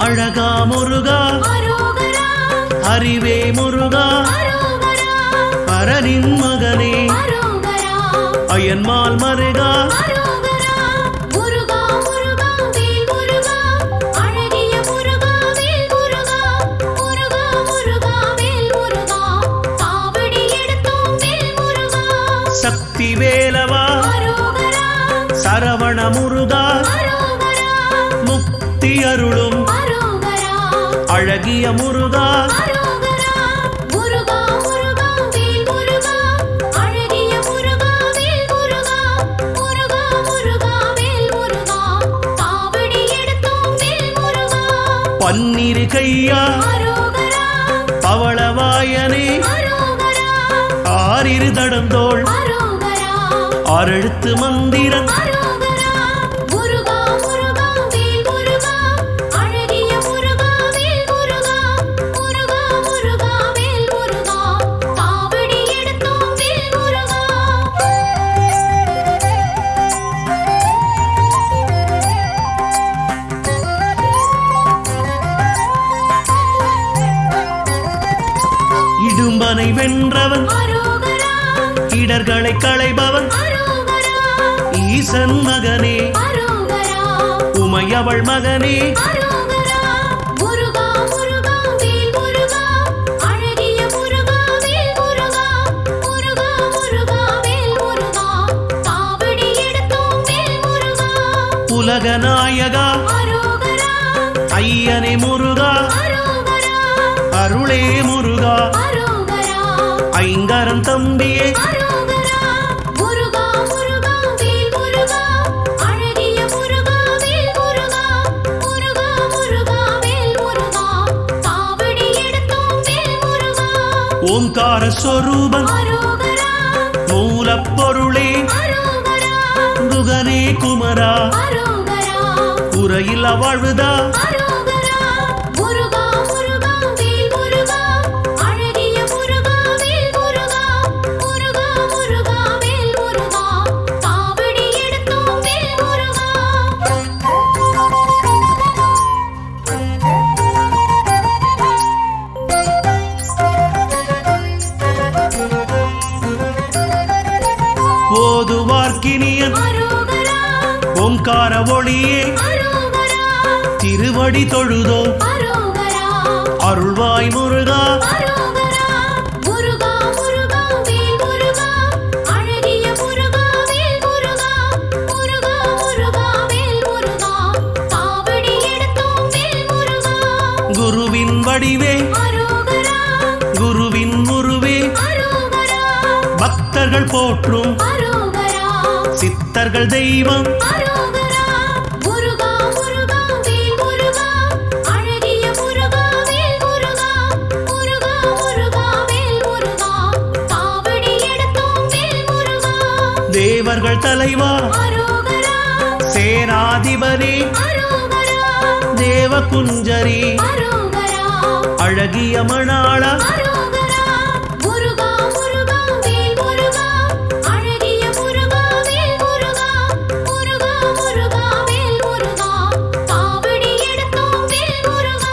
அழகா முருகா அரோகரா அறிவே முருகா அரோகரா பரனின் மகனே அரோகரா அயன்மால் மருகா அரோகரா முருகா முருகா வேல் முருகா அழகிய முருகா வேல் முருகா முருகா முருகா வேல் முருகா காவடி எடுத்தோம் வேல் முருகா சக்தி வேலவா அரோகரா சரவண முருகா அரோகரா முக்தி அருளும் அரோகரா அழகிய முருகா அரோகரா முருகா முருகா வேல் முருகா அழகிய முருகா வேல் முருகா முருகா முருகா வேல் முருகா காவடி எடுத்தோம் வேல் முருகா பன்னிரு கையா அரோகரா பவளவாயனே அரோகரா ஆறிரு தடந்தோள் அரோகரா ஆறெழுத்து மந்திரம் அரோகரா முருகா முருகா வேல் முருகா அழகிய முருகா வேல் முருகா முருகா முருகா வேல் முருகா காவடி எடுத்தோம் வேல் முருகா இடும்பனை வென்றவன் அரோகரா இடர்களை களைபவன் அரோகரா ஈசன் மகனே அரோகரா உமையவள் மகனே அரோகரா முருகா முருகா வேல் முருகா அழகிய முருகா வேல் முருகா முருகா முருகா வேல் முருகா காவடி எடுத்தோம் வேல் முருகா உலக நாயகா அரோகரா ஐயனே முருகா அரோகரா அருளே முருகா அரோகரா ஐங்கரம் தம்பியே அரோகரா முருகா முருகா வேல் முருகா அழகிய முருகா வேல் முருகா முருகா முருகா வேல் முருகா காவடி எடுத்தோம் வேல் முருகா ஓங்கார சொரூபன் அரோகரா மூலப்பொருளே அரோகரா குகனே குமரா அரோகரா குறையில்லா வாழ்வுதா அரோகரா முருகா முருகா வேல் முருகா அழகிய முருகா வேல் முருகா முருகா முருகா வேல் முருகா காவடி எடுத்தோம் வேல் முருகா ஓதுவார்க்கினியன் அரோகரா ஓங்கார ஒளியே அரோகரா திருவடி தொழுதோ அரோகரா அருள்வாய் முருகா அரோகரா முருகா முருகா வேல் முருகா அழகிய முருகா வேல் முருகா முருகா முருகா வேல் முருகா காவடி எடுத்தோம் வேல் முருகா குருவின் வடிவே அரோகரா குருவின் உருவே அரோகரா பக்தர்கள் போற்றும் அரோகரா சித்தர்கள் தெய்வம் அரோகரா முருகா முருகா வேல் முருகா அழகிய முருகா வேல் முருகா முருகா முருகா வேல் முருகா காவடி எடுத்தோம் வேல் முருகா தேவர்கள் தலைவா அரோகரா சேனாதிபதி அரோகரா தேவ குஞ்சரி அரோகரா அழகிய மணாளா அரோகரா முருகா முருகா வேல் முருகா அழகிய முருகா வேல் முருகா முருகா முருகா வேல் முருகா காவடி எடுத்தோம் வேல் முருகா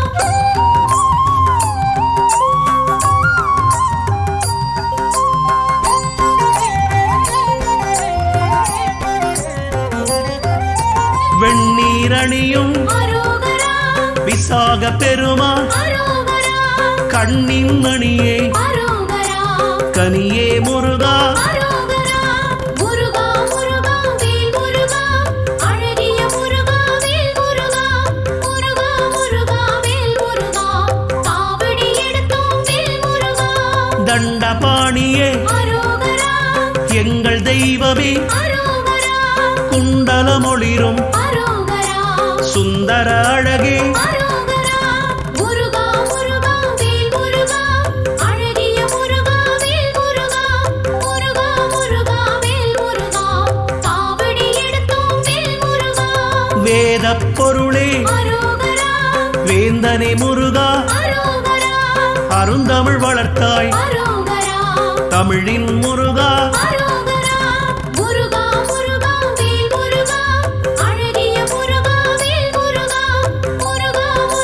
வெண்ணீரணியும் அரோகரா விசாக பெருமா அரோகரா கண்ணின் மணியே அரோகரா கனியே முருகா அரோகரா முருகா முருகா வேல் முருகா அழகிய முருகா வேல் முருகா முருகா முருகா வேல் முருகா காவடி எடுத்தோம் வேல் முருகா தண்டபாணியே அரோகரா எங்கள் தெய்வமே அரோகரா குண்டலமொளிரும் அரோகரா சுந்தர அழகே அரோகரா முருகா முருகா வேல் முருகா அழகிய முருகா வேல் முருகா முருகா முருகா வேல் முருகா காவடி எடுத்தோம் வேல் முருகா வேதப் பொருளே அரோகரா வேந்தனே முருகா அரோகரா அருந்தமிழ் வளர்த்தாய் அரோகரா தமிழின் முருகா அரோகரா முருகா முருகா வேல் முருகா அழகிய முருகா வேல் முருகா முருகா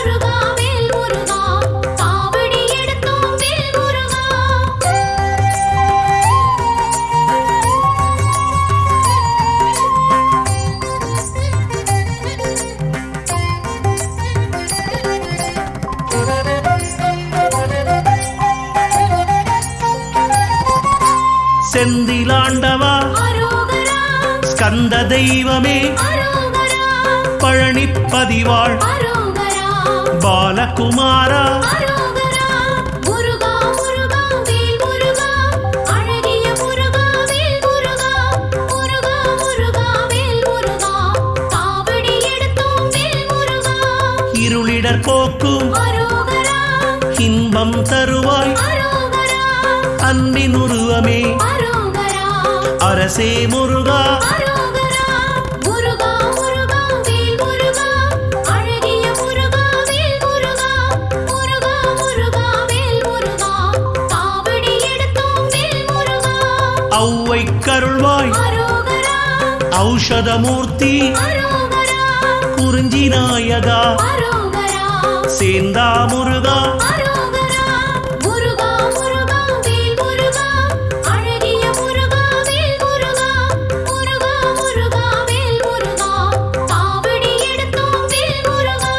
செந்திலாண்டவா அரோகரா ஸ்கந்த தெய்வமே அரோகரா பழனி பதிவாள் அரோகரா பாலகுமாரா அரோகரா முருகா முருகா வேல் முருகா அழகிய முருகா வேல் முருகா முருகா முருகா வேல் முருகா காவடி எடுத்தோம் வேல் முருகா இருளிடர் போக்கும் அரோகரா இன்பம் தருவாய் அரோகரா அன்பின் உருவமே அரோகரா அரசே முருகா அரோகரா முருகா முருகா வேல் முருகா அழகிய முருகா வேல் முருகா முருகா முருகா வேல் முருகா காவடி எடுத்தோம் வேல் முருகா ஔவை கருள்வாய் அரோகரா ஔஷதமூர்த்தி அரோகரா குறிஞ்சி நாயகா அரோகரா சேந்தா முருகா அரோகரா முருகா முருகா வேல் முருகா அழகிய முருகா வேல் முருகா முருகா முருகா வேல் முருகா காவடி எடுத்தோம் வேல் முருகா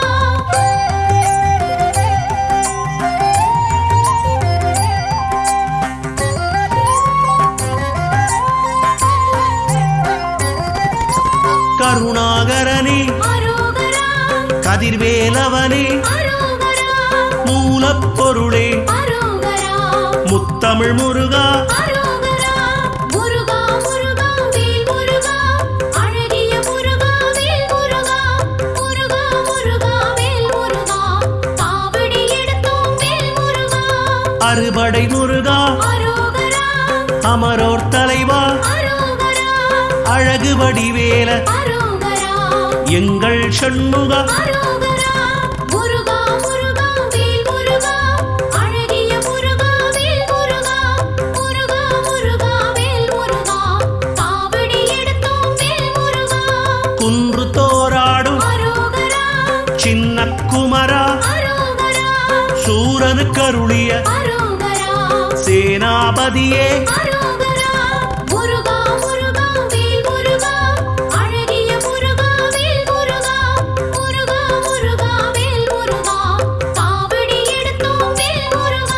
கருணாகரனே அரோகரா கதிர்வேலவனே அரோகரா மூலப்பொருளே அரோகரா முத்தமிழ் முருகா அரோகரா முருகா முருகா வேல் முருகா அழகிய முருகா வேல் முருகா முருகா முருகா வேல் முருகா காவடி எடுத்தோம் வேல் முருகா அறுபடை முருகா அரோகரா அமரோர் தலைவா அரோகரா அழகு வடிவேல அரோகரா எங்கள் சண்முகா அரோகரா முருகா முருகா வேல் முருகா அழகிய முருகா வேல் முருகா முருகா முருகா வேல் முருகா காவடி எடுத்தோம் வேல் முருகா குன்று தோராடும் அரோகரா சின்ன குமரா அரோகரா சூரனு கருளிய அரோகரா சேனாபதியே அரோகரா முருகா முருகா வேல் முருகா அழகிய முருகா வேல் முருகா முருகா முருகா வேல் முருகா காவடி எடுத்தோம் வேல் முருகா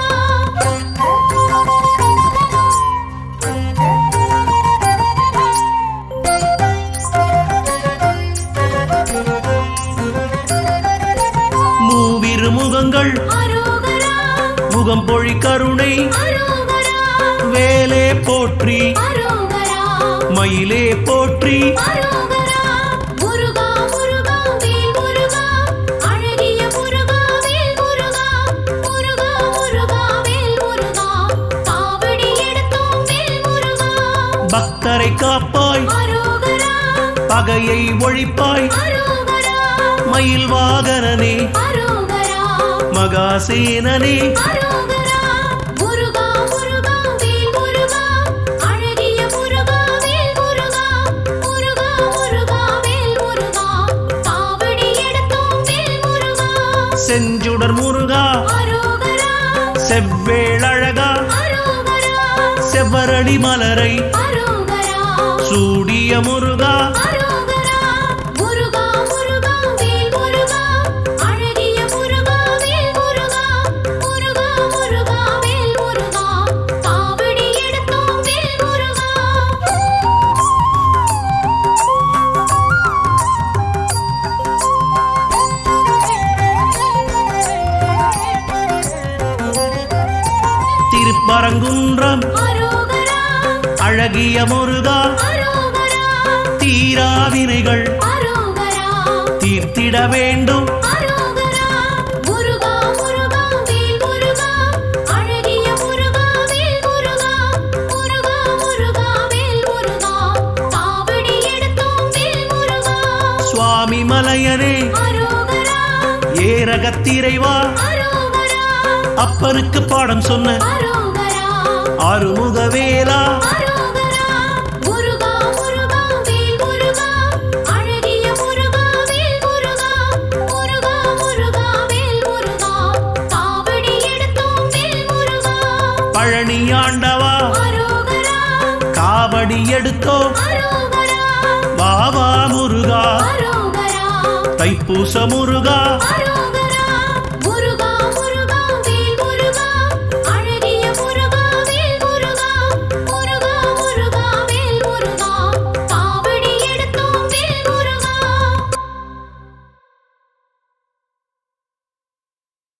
மூவிரு முகங்கள் அரோகரா முகம் பொழி கருணை அரோகரா வேலே போற்றி அரோகரா மயிலே போற்றி அரோகரா முருகா முருகா வேல் முருகா அழகிய முருகா வேல் முருகா முருகா முருகா வேல் முருகா காவடி எடுத்தோம் வேல் முருகா பக்தரை காப்பாய் அரோகரா பகையை ஒழிப்பாய் அரோகரா மயில் வாகனனே அரோகரா மகாசேனனே அரோகரா முருகா முருகா வேல் முருகா அழகிய முருகா வேல் முருகா முருகா முருகா வேல் முருகா காவடி எடுத்தோம் வேல் முருகா செஞ்சுடர் முருகா அரோகரா செவ்வேளழகா அரோகரா செவ்வரளி மலரை அரோகரா சூடிய முருகா அரோகரா முருகா முருகா வேல் முருகா அழகிய முருகா வேல் முருகா முருகா முருகா வேல் முருகா காவடி எடுத்தோம் வேல் முருகா திருப்பரங்குன்றம் அரோகரா அழகிய முருகா அரோகரா தீராவினைகள் அரோகரா தீர்த்திட வேண்டும் அரோகரா முருகா முருகா வேல் முருகா அழகிய முருகா வேல் முருகா முருகா முருகா வேல் முருகா காவடி எடுத்தோம் வேல் முருகா சுவாமி மலையனே அரோகரா ஏரகத்திரைவா அரோகரா அப்பனுக்கு பாடம் சொன்ன அரோகரா ஆறுமுகவேலா அரோகரா முருகா முருகா வேல் முருகா அழகிய முருகா வேல் முருகா முருகா முருகா வேல் முருகா காவடி எடுத்தோம் வேல் முருகா பழனி ஆண்டவா அரோகரா காவடி எடுத்தோ அரோகரா வாவா முருகா அரோகரா தைப்பூச முருகா அரோகரா